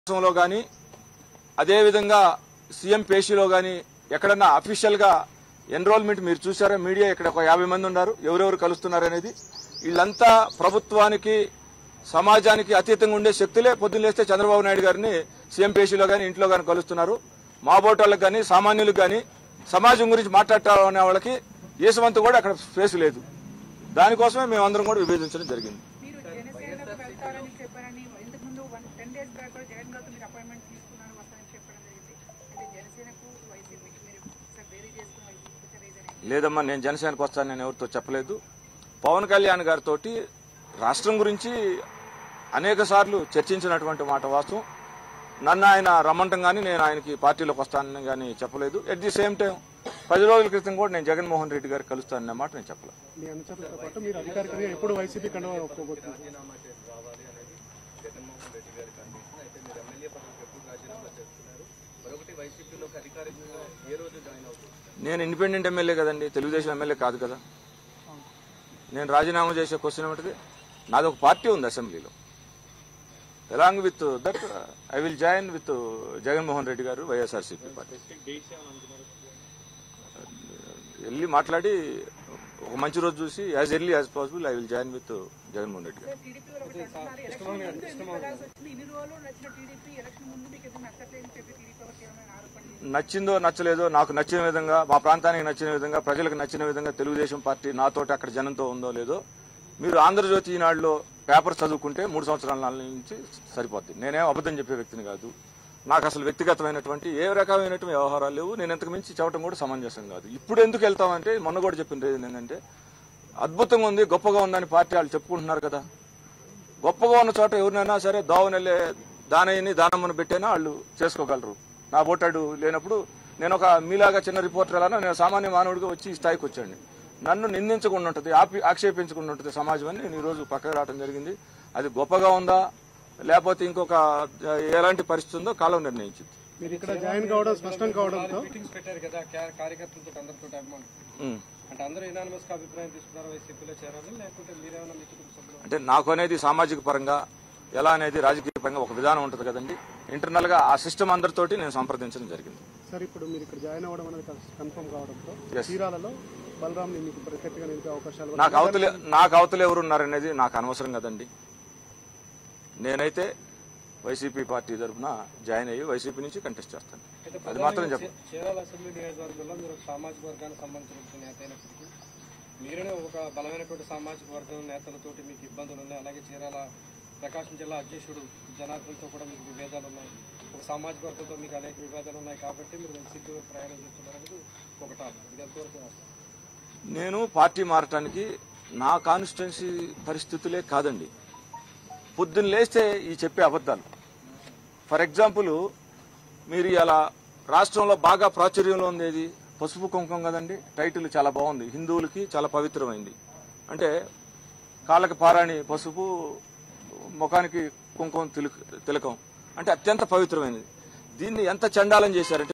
రాష్ట్రంలో కానీ అదేవిధంగా సీఎం పేషీలో కానీ ఎక్కడన్నా అఫీషియల్గా ఎన్రోల్మెంట్ మీరు చూసారా మీడియా ఇక్కడ ఒక యాభై మంది ఉన్నారు ఎవరెవరు కలుస్తున్నారు అనేది వీళ్ళంతా ప్రభుత్వానికి సమాజానికి అతీతంగా ఉండే శక్తులే పొద్దున్న లేస్తే చంద్రబాబు నాయుడు గారిని సీఎం పేషీలో కానీ ఇంట్లో కానీ కలుస్తున్నారు మా బోటోళ్ళకి కానీ సామాన్యులకు కానీ సమాజం గురించి మాట్లాడాలనే వాళ్ళకి ఏసమంతా కూడా అక్కడ స్పేస్ లేదు దానికోసమే మేమందరం కూడా విభేదించడం జరిగింది మీరు జనసేనకు వెళ్తారని చెప్పారని ఇంతకు ముందు వన్ టెన్ డేస్ బ్యాక్ కూడా జగన్ గారితో మీరు అపాయింట్మెంట్ తీసుకున్నారు వస్తారని చెప్పడం జరిగింది అంటే జనసేనకు వైసీపీకి మీరు ఒకసారి వేరే చేసుకున్న వైసీపీ రీజన్ లేదమ్మా నేను జనసేనకు వస్తాను నేను ఎవరితో చెప్పలేదు పవన్ కళ్యాణ్ గారితో రాష్ట్రం గురించి అనేక సార్లు చర్చించినటువంటి మాట వాస్తవం నన్ను ఆయన రమ్మంటం కానీ నేను ఆయనకి పార్టీలోకి వస్తానని కానీ చెప్పలేదు ఎట్ ది సేమ్ టైం పది రోజుల క్రితం కూడా నేను జగన్మోహన్ రెడ్డి గారికి కలుస్తానన్న మాట నేను చెప్పలేదు మీ అనుచరులతో పాటు మీరు అధికారికంగా ఎప్పుడు వైసీపీ కండువా ఒప్పుకోబోతున్నారు రాజీనామా చేసి రావాలి అనేది జగన్మోహన్ రెడ్డి గారి కండిషన్ అయితే మీరు ఎమ్మెల్యే పదవికి ఎప్పుడు రాజీనామా చేస్తున్నారు మరొకటి వైసీపీలోకి అధికారికంగా ఏ రోజు జాయిన్ అవుతుంది నేను ఇండిపెండెంట్ ఎమ్మెల్యే కదండి తెలుగుదేశం ఎమ్మెల్యే కాదు కదా నేను రాజీనామా చేసే క్వశ్చన్ ఏమిటిది నాది ఒక పార్టీ ఉంది అసెంబ్లీలో along with that I will join with Jaganmohan Reddy గారు వైఎస్ఆర్సీపీ పార్టీ వెళ్ళి మాట్లాడి ఒక మంచి రోజు చూసి as early as possible I will join with Jaganmohan Reddy గారు టీడీపీ ఒకటి అంటున్నారు ఎలక్షన్ ముందు ఎందుకు వెళ్ళాల్సి వచ్చింది ఇన్ని రోజులు నచ్చిన టీడీపీ ఎలక్షన్ ముందు మీకు ఎందుకు నచ్చట్లేదని చెప్పి టీడీపీ ఒకటి ఏమైనా ఆరోపణ చేశారు. నచ్చిందో నచ్చలేదో నాకు నచ్చిన విధంగా మా ప్రాంతానికి నచ్చిన విధంగా ప్రజలకు నచ్చిన విధంగా తెలుగుదేశం పార్టీ నాతోటి అక్కడ జనంతో ఉందో లేదో మీరు ఆంధ్రజ్యోతి ఈనాడులో పేపర్ చదువుకుంటే మూడు సంవత్సరాల నాళ్ళ నుంచి సరిపోద్ది నేనేం అబద్ధం చెప్పే వ్యక్తిని కాదు నాకు అసలు వ్యక్తిగతమైనటువంటి ఏ రకమైనటువంటి వ్యవహారాలు లేవు నేను ఇంతకు మించి చెప్పడం కూడా సమంజసం కాదు ఇప్పుడు ఎందుకు వెళ్తామంటే మొన్న కూడా చెప్పిన రీజన్ ఏంటంటే అద్భుతంగా ఉంది గొప్పగా ఉందని పార్టీ వాళ్ళు చెప్పుకుంటున్నారు కదా గొప్పగా ఉన్న చోట ఎవరినైనా సరే దోవనెళ్ళే దానయ్యని దానమ్మను పెట్టైనా వాళ్ళు చేసుకోగలరు నా ఓటాడు లేనప్పుడు నేను ఒక మీలాగా చిన్న రిపోర్టర్ ఎలా నేను సామాన్య మానవుడిగా వచ్చి ఈ స్థాయికి వచ్చాను నన్ను నిందించకుండా ఉంటుంది ఆపి ఆక్షేపించకుండా ఉంటుంది సమాజం అని నేను ఈరోజు పక్కకు రావడం జరిగింది అది గొప్పగా ఉందా లేకపోతే ఇంకొక ఆ, ఎలాంటి పరిస్థితి ఉందో కాలం నిర్ణయించింది మీరు ఇక్కడ జాయిన్ కావడం స్పష్టం కావడంతో మీటింగ్స్ పెట్టారు కదా క్యా- కార్యకర్తలతో అందరితో అభిమానులు ఉం. అంటే అందరూ యునానిమస్ గా అభిప్రాయం తీసుకున్నారు వైసీపీలో చేరాలి లేకుంటే మీరేమైనా మీ కుటుంబ సభ్యులు అంటే నాకు అనేది సామాజిక పరంగా ఎలా అనేది రాజకీయ పరంగా ఒక విధానం ఉంటుంది కదండి ఇంటర్నల్ గా ఆ సిస్టమ్ అందరితోటి నేను సంప్రదించడం జరిగింది సార్ ఇప్పుడు మీరు ఇక్కడ జాయిన్ అవ్వడం అనేది కన్ఫర్మ్ కావడంతో Yes. చీరాలలో బలరాంని మీకు ప్రత్యర్థిగా నిలిపే అవకాశాలు నాకు అవతల నాకు అవతల ఎవరు ఉన్నారనేది నాకు అనవసరం కదండి నేనైతే వైసీపీ పార్టీ తరఫున జాయిన్ అయ్యి వైసీపీ నుంచి కంటెస్ట్ చేస్తాను అది మాత్రం చెప్ప చీరాల అసెంబ్లీ నియోజకవర్గంలో మీరు ఒక సామాజిక వర్గానికి సంబంధించిన నేత అయినప్పటికీ మీరునే ఒక బలమైనటువంటి సామాజిక వర్గం నేతలతోటి మీకు ఇబ్బందులు ఉన్నాయి అలాగే చీరాల ప్రకాశం జిల్లా అధ్యక్షుడు జనార్దన్తో కూడా మీకు విభేదాలు ఉన్నాయి ఒక సామాజిక వర్గంతో మీకు అనేక విభేదాలు ఉన్నాయి కాబట్టి మీరు వైసీపీ ప్రయాణం చేస్తున్నారు అనేది ఒక టాపిక్ ఇది ఎంతవరకు వాస్తవం? నేను పార్టీ మారటానికి నా కాన్స్టిట్యున్సీ పరిస్థితులే కాదండి పొద్దున్న లేస్తే ఈ చెప్పే అబద్ధాలు ఫర్ ఎగ్జాంపుల్ మీరు ఇలా రాష్ట్రంలో బాగా ప్రాచుర్యంలో ఉండేది పసుపు కుంకుమ కదండి టైటిల్ చాలా బాగుంది హిందువులకి చాలా పవిత్రమైంది అంటే కాళ్ళకి పారాణి పసుపు ముఖానికి కుంకుమ తిలక తిలకం అంటే అత్యంత పవిత్రమైనది దీన్ని ఎంత చండాలం చేశారంటే